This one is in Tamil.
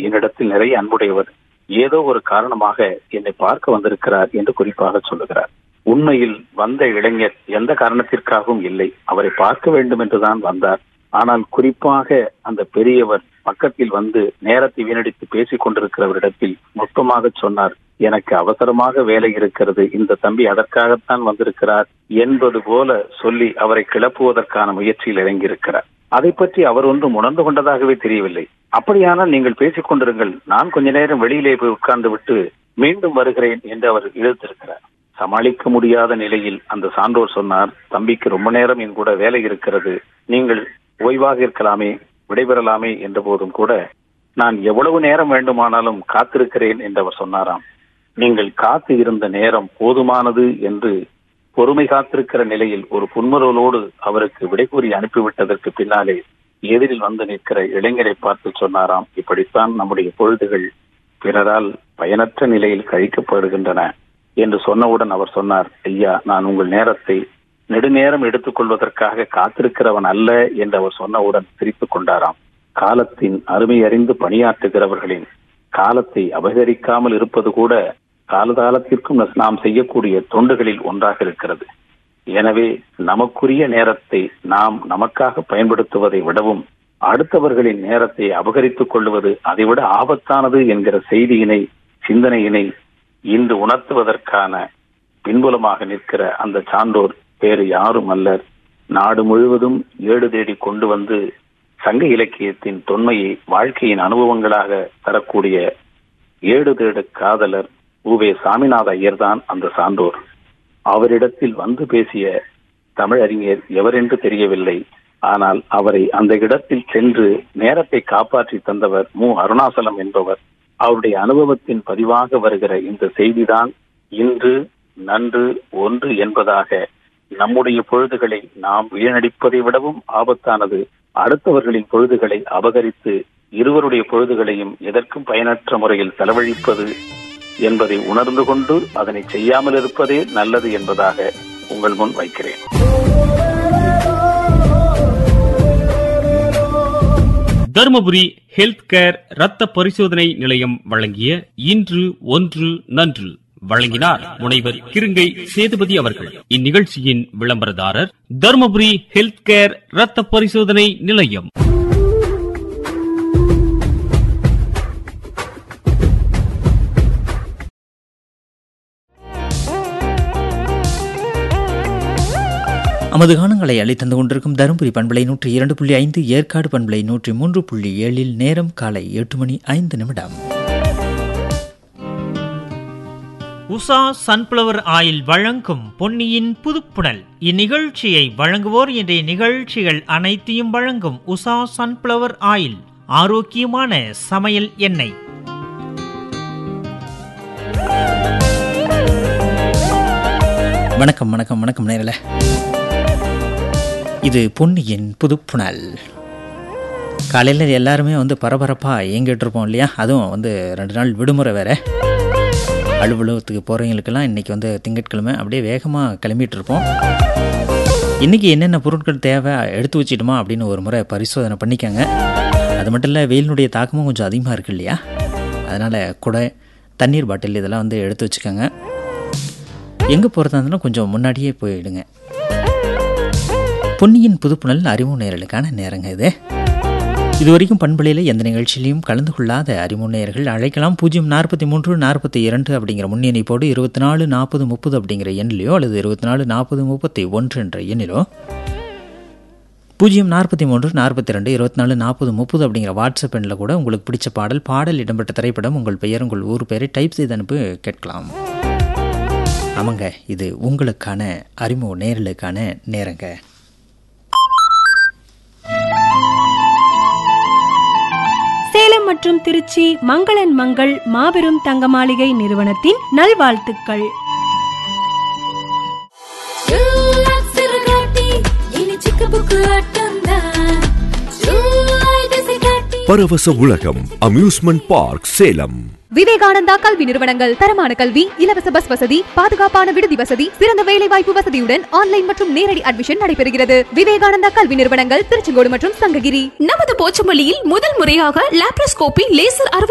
என்னிடத்தில் நிறைய அன்புடையவர் ஏதோ ஒரு காரணமாக என்னை பார்க்க வந்திருக்கிறார் என்று குறிப்பாக சொல்லுகிறார் உண்மையில் வந்த இளைஞர் எந்த காரணத்திற்காகவும் இல்லை அவரை பார்க்க வேண்டும் என்றுதான் வந்தார் ஆனால் குறிப்பாக அந்த பெரியவர் பக்கத்தில் வந்து நேரத்தை வீணடித்து பேசிக் கொண்டிருக்கிறவரிடத்தில் நுட்பமாக சொன்னார் எனக்கு அவசரமாக வேலை இருக்கிறது இந்த தம்பி அதற்காகத்தான் வந்திருக்கிறார் என்பது போல சொல்லி அவரை கிளப்புவதற்கான முயற்சியில் இறங்கியிருக்கிறார் அதை பற்றி அவர் ஒன்றும் உணர்ந்து கொண்டதாகவே தெரியவில்லை அப்படியானால் நீங்கள் பேசிக் கொண்டிருங்கள் நான் கொஞ்ச நேரம் வெளியிலே போய் உட்கார்ந்து விட்டு மீண்டும் வருகிறேன் என்று அவர் இழுத்திருக்கிறார் சமாளிக்க முடியாத நிலையில் அந்த சான்றோர் சொன்னார் தம்பிக்கு ரொம்ப நேரம் என் கூட வேலை இருக்கிறது நீங்கள் ஓய்வாக இருக்கலாமே விடைபெறலாமே என்ற போதும் கூட நான் எவ்வளவு நேரம் வேண்டுமானாலும் காத்திருக்கிறேன் என்று அவர் சொன்னாராம் நீங்கள் காத்து இருந்த நேரம் போதுமானது என்று பொறுமை காத்திருக்கிற நிலையில் ஒரு புன்முறவலோடு அவருக்கு விடை கூறி அனுப்பிவிட்டதற்கு பின்னாலே எதிரில் வந்து நிற்கிற இளைஞரை பார்த்து சொன்னாராம் இப்படித்தான் நம்முடைய பொழுதுகள் பிறரால் பயனற்ற நிலையில் கழிக்கப்படுகின்றன என்று சொன்னவுடன் அவர் சொன்னார் ஐயா நான் உங்கள் நேரத்தை நெடுநேரம் எடுத்துக்கொள்வதற்காக காத்திருக்கிறவன் அல்ல என்று அவர் சொன்னவுடன் சிரித்துக் கொண்டாராம் காலத்தின் அருமை அறிந்து பணியாற்றுகிறவர்களின் காலத்தை அபகரிக்காமல் இருப்பது கூட காலகாலத்திற்கும் நாம் செய்யக்கூடிய தொண்டுகளில் ஒன்றாக இருக்கிறது எனவே நமக்குரிய நேரத்தை நாம் நமக்காக பயன்படுத்துவதை விடவும் அடுத்தவர்களின் நேரத்தை அபகரித்துக் கொள்வது அதைவிட ஆபத்தானது என்கிற செய்தியினை சிந்தனையினை இன்று உணர்த்துவதற்கான பின்புலமாக நிற்கிற அந்த சான்றோர் வேறு யாரும் அல்லர் நாடு முழுவதும் ஏடு தேடி கொண்டு வந்து சங்க இலக்கியத்தின் தொன்மையை வாழ்க்கையின் அனுபவங்களாக தரக்கூடிய ஏடு தேடு காதலர் உவே சாமிநாத ஐயர்தான் அந்த சான்றோர் அவரிடத்தில் வந்து பேசிய தமிழறிஞர் எவரென்று தெரியவில்லை ஆனால் அவரை அந்த இடத்தில் சென்று நேரத்தை காப்பாற்றி தந்தவர் மு அருணாசலம் என்பவர் அவருடைய அனுபவத்தின் பதிவாக வருகிற இந்த செய்திதான் இன்று நன்று ஒன்று என்பதாக நம்முடைய பொழுதுகளை நாம் வீணடிப்பதை விடவும் ஆபத்தானது அடுத்தவர்களின் பொழுதுகளை அபகரித்து இருவருடைய பொழுதுகளையும் எதற்கும் பயனற்ற முறையில் செலவழிப்பது என்பதை உணர்ந்து கொண்டு அதனை செய்யாமல் இருப்பதே நல்லது என்பதாக உங்கள் முன் வைக்கிறேன் தருமபுரி ஹெல்த் கேர் ரத்த பரிசோதனை நிலையம் வழங்கிய இன்று ஒன்று நன்று வழங்கினார் முனைவர் கிருங்கை சேதுபதி அவர்கள் இந்நிகழ்ச்சியின் விளம்பரதாரர் தருமபுரி ஹெல்த் கேர் ரத்த பரிசோதனை நிலையம் அமது கானங்களை அளித்தந்து கொண்டிருக்கும் தருமபுரி பண்பலை நூற்றி இரண்டு புள்ளி ஐந்து ஏற்காடு பண்பலை நூற்றி மூன்று புள்ளி ஏழில் நேரம் காலை எட்டு மணி ஐந்து நிமிடம் உஷா சன்ஃப்ளவர் ஆயில் வழங்கும் பொன்னியின் புதுப்புணல் இந்நிகழ்ச்சியை வழங்குவோர் இன்றைய நிகழ்ச்சிகள் அனைத்தையும் வழங்கும் உஷா சன்ஃப்ளவர் ஆயில் ஆரோக்கியமான சமையல் எண்ணெய் வணக்கம் வணக்கம் வணக்கம் நேரில் இது பொன்னியின் புதுப்புணல் காலையில் எல்லாருமே வந்து பரபரப்பாக இயங்கிட்டு இருப்போம் இல்லையா அதுவும் வந்து ரெண்டு நாள் விடுமுறை வேறு அலுவலகத்துக்கு போகிறவங்களுக்கெல்லாம் இன்றைக்கி வந்து திங்கட்கிழமை அப்படியே வேகமாக கிளம்பிட்டு இருப்போம் இன்றைக்கி என்னென்ன பொருட்கள் தேவை எடுத்து வச்சிட்டுமா அப்படின்னு ஒரு முறை பரிசோதனை பண்ணிக்கோங்க அது மட்டும் இல்லை வெயிலினுடைய தாக்கமும் கொஞ்சம் அதிகமாக இருக்குது இல்லையா அதனால் குடை தண்ணீர் பாட்டில் இதெல்லாம் வந்து எடுத்து வச்சுக்கோங்க எங்கே போகிறதா இருந்தாலும் கொஞ்சம் முன்னாடியே போயிடுங்க பொன்னியின் புதுப்புணல் அறிவு நேரலுக்கான நேரங்க இது இது வரைக்கும் பண்பலையில் எந்த நிகழ்ச்சியிலையும் கலந்து கொள்ளாத அறிவு நேயர்கள் அழைக்கலாம் பூஜ்ஜியம் நாற்பத்தி மூன்று நாற்பத்தி இரண்டு அப்படிங்கிற முன்னிணைப்போடு இருபத்தி நாலு நாற்பது முப்பது அப்படிங்கிற எண்ணிலையோ அல்லது இருபத்தி நாலு நாற்பது முப்பத்தி ஒன்று என்ற எண்ணிலோ பூஜ்ஜியம் நாற்பத்தி மூன்று நாற்பத்தி ரெண்டு இருபத்தி நாலு நாற்பது முப்பது அப்படிங்கிற வாட்ஸ்அப் எண்ணில் கூட உங்களுக்கு பிடிச்ச பாடல் பாடல் இடம்பெற்ற திரைப்படம் உங்கள் பெயர் உங்கள் ஊர் பெயரை டைப் செய்து அனுப்பி கேட்கலாம் ஆமாங்க இது உங்களுக்கான அறிமுக நேரலுக்கான நேரங்க சேலம் மற்றும் திருச்சி மங்களன் மங்கள் மாபெரும் தங்க மாளிகை நிறுவனத்தின் நல்வாழ்த்துக்கள் பரவச உலகம் அம்யூஸ்மெண்ட் பார்க் சேலம் விவேகானந்தா கல்வி நிறுவனங்கள் தரமான கல்வி இலவச பஸ் வசதி பாதுகாப்பான விடுதி வசதி சிறந்த வேலை வாய்ப்பு வசதியுடன் ஆன்லைன் மற்றும் நேரடி அட்மிஷன் நடைபெறுகிறது விவேகானந்தா கல்வி நிறுவனங்கள் திருச்செங்கோடு மற்றும் சங்ககிரி நமது போச்சமல்லியில் முதல் முறையாக லாப்ரோஸ்கோபி லேசர் அறுவை